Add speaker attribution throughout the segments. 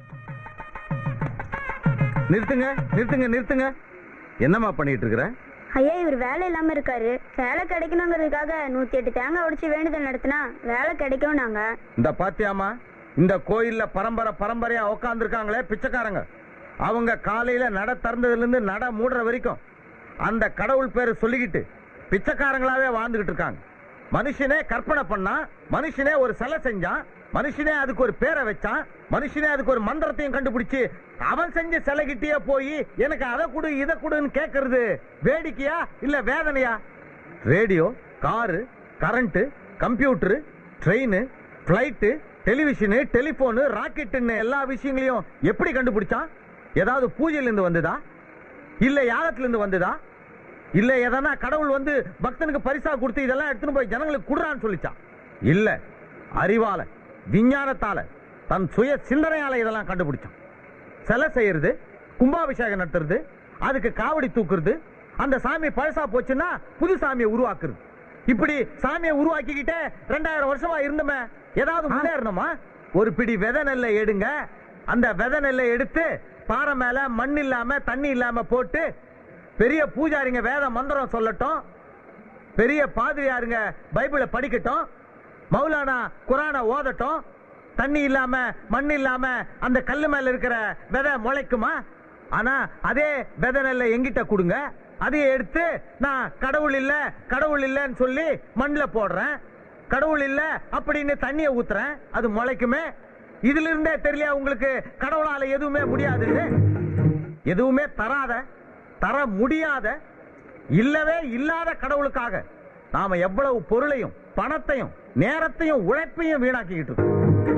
Speaker 1: நிறுத்துங்க நிறுத்துங்க நிறுத்துங்க என்னம்மா பண்ணிட்டு இருக்கிற
Speaker 2: ஐயா இவர் வேலை இல்லாம இருக்காரு வேலை கிடைக்கணுங்கிறதுக்காக நூத்தி எட்டு தேங்காய் உடைச்சு வேண்டுதல் நடத்தினா வேலை கிடைக்கும் நாங்க
Speaker 1: இந்த பாத்தியாமா இந்த கோயில்ல பரம்பரை பரம்பரையா உட்காந்துருக்காங்களே பிச்சைக்காரங்க அவங்க காலையில நட திறந்ததுல இருந்து நட மூடுற வரைக்கும் அந்த கடவுள் பேரை சொல்லிக்கிட்டு பிச்சைக்காரங்களாவே வாழ்ந்துகிட்டு இருக்காங்க மனுஷனே கற்பனை பண்ணா மனுஷனே ஒரு சிலை செஞ்சான் மனுஷனே அதுக்கு ஒரு பேரை வச்சான் மனுஷனே அதுக்கு ஒரு மந்திரத்தையும் கண்டுபிடிச்சு அவன் செஞ்ச சிலைகிட்டே போய் எனக்கு அதை கொடு இதை கொடுன்னு கேட்கறது வேடிக்கையா இல்ல வேதனையா radio car current computer train flight television telephone ராக்கெட்டுன்னு எல்லா விஷயங்களையும் எப்படி கண்டுபிடிச்சான் ஏதாவது பூஜையில இருந்து வந்ததா இல்ல யாகத்துல இருந்து வந்ததா இல்ல எதனா கடவுள் வந்து பக்தனுக்கு பரிசா கொடுத்து இதெல்லாம் எடுத்துன்னு போய் ஜனங்களுக்கு குடுறான்னு சொல்லிச்சான் இல்ல அறிவால விஞ்ஞானத்தால தன் சுய சிந்தனையால இதெல்லாம் கண்டுபிடிச்சான் சிலை செய்யறது கும்பாபிஷேகம் நடத்துறது அதுக்கு காவடி தூக்குறது அந்த சாமி பழசா போச்சுன்னா புது சாமியை உருவாக்குறது இப்படி சாமியை உருவாக்கிக்கிட்டே ரெண்டாயிரம் வருஷமா இருந்தோமே ஏதாவது முன்னேறணுமா ஒரு பிடி விதை நெல்லை எடுங்க அந்த விதை நெல்லை எடுத்து பாறை மேல மண் இல்லாம தண்ணி இல்லாம போட்டு பெரிய பூஜாரிங்க வேத மந்திரம் சொல்லட்டும் பெரிய பாதிரியாருங்க பைபிளை படிக்கட்டும் மௌலானா குரானை ஓதட்டும் தண்ணி இல்லாம மண் இல்லாம அந்த கல்லு மேல இருக்கிற விதை முளைக்குமா ஆனா அதே விதை நெல்லை எங்கிட்ட கொடுங்க அதையே எடுத்து நான் கடவுள் இல்ல கடவுள் இல்லன்னு சொல்லி மண்ணுல போடுறேன் கடவுள் இல்ல அப்படின்னு தண்ணியை ஊத்துறேன் அது முளைக்குமே இதுல இருந்தே தெரியல உங்களுக்கு கடவுளால எதுவுமே முடியாதுன்னு எதுவுமே தராத தர முடியாத இல்லவே இல்லாத கடவுளுக்காக நாம எவ்வளவு பொருளையும் பணத்தையும் நேரத்தையும் உழைப்பையும் வீணாக்கிக்கிட்டு இருக்கோம்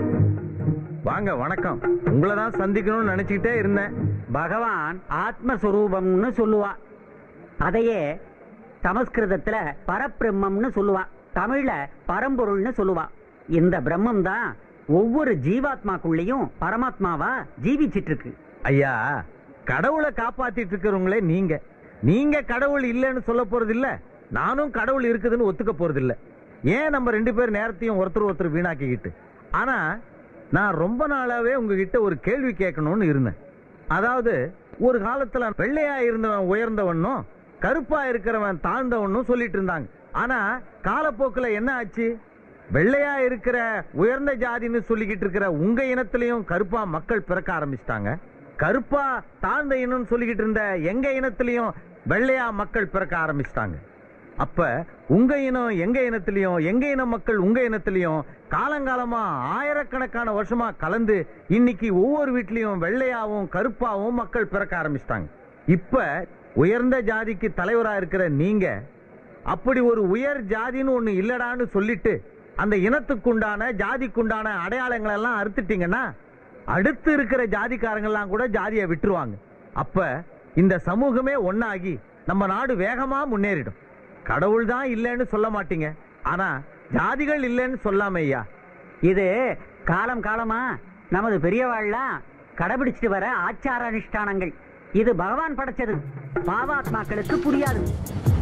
Speaker 1: வாங்க வணக்கம் உங்களை தான் சந்திக்கணும்னு நினைச்சுக்கிட்டே இருந்தேன்
Speaker 3: பகவான் ஆத்மஸ்வரூபம்னு சொல்லுவான் அதையே சமஸ்கிருதத்துல பரபிரம்மம்னு சொல்லுவான் தமிழ்ல பரம்பொருள்னு சொல்லுவான் இந்த பிரம்மம் தான் ஒவ்வொரு ஜீவாத்மாக்குள்ளேயும் பரமாத்மாவா ஜீவிச்சிட்டு இருக்கு
Speaker 1: ஐயா கடவுளை காப்பாத்திட்டு இருக்கிறவங்களே நீங்க நீங்க கடவுள் இல்லைன்னு சொல்ல போறது இல்ல நானும் கடவுள் இருக்குதுன்னு ஒத்துக்க போறது இல்ல ஏன் நம்ம ரெண்டு பேர் நேரத்தையும் ஒருத்தர் ஒருத்தர் வீணாக்கிக்கிட்டு ஆனா நான் ரொம்ப நாளாவே உங்ககிட்ட ஒரு கேள்வி கேட்கணும்னு இருந்தேன் அதாவது ஒரு காலத்துல வெள்ளையா இருந்தவன் உயர்ந்தவனும் கருப்பா இருக்கிறவன் தாழ்ந்தவனும் சொல்லிட்டு இருந்தாங்க ஆனா காலப்போக்குல என்ன ஆச்சு வெள்ளையா இருக்கிற உயர்ந்த ஜாதின்னு சொல்லிக்கிட்டு இருக்கிற உங்க இனத்திலையும் கருப்பா மக்கள் பிறக்க ஆரம்பிச்சிட்டாங்க கருப்பா தாழ்ந்த இனம்னு சொல்லிக்கிட்டு இருந்த எங்க இனத்திலையும் வெள்ளையா மக்கள் பிறக்க ஆரம்பிச்சிட்டாங்க அப்ப உங்க இனம் எங்க இனத்திலையும் எங்க இன மக்கள் உங்க இனத்திலையும் காலங்காலமா ஆயிரக்கணக்கான வருஷமா கலந்து இன்னைக்கு ஒவ்வொரு வீட்லயும் வெள்ளையாவும் கருப்பாவும் மக்கள் பிறக்க ஆரம்பிச்சிட்டாங்க இப்ப உயர்ந்த ஜாதிக்கு தலைவரா இருக்கிற நீங்க அப்படி ஒரு உயர் ஜாதின்னு ஒண்ணு இல்லடான்னு சொல்லிட்டு அந்த இனத்துக்குண்டான ஜாதிக்குண்டான அடையாளங்கள் எல்லாம் அறுத்துட்டீங்கன்னா அடுத்து இருக்கிற ஜாதிக்காரங்க எல்லாம் கூட ஜாதியை விட்டுருவாங்க அப்ப இந்த சமூகமே ஒண்ணாகி நம்ம நாடு வேகமா முன்னேறிடும் கடவுள் தான் இல்லைன்னு சொல்ல மாட்டீங்க ஆனா ஜாதிகள் இல்லைன்னு சொல்லாம ஐயா
Speaker 3: இது காலம் காலமா நமது பெரியவாள்லாம் கடைபிடிச்சிட்டு வர ஆச்சார அனுஷ்டானங்கள் இது பகவான் படைச்சது பாவாத்மாக்களுக்கு புரியாது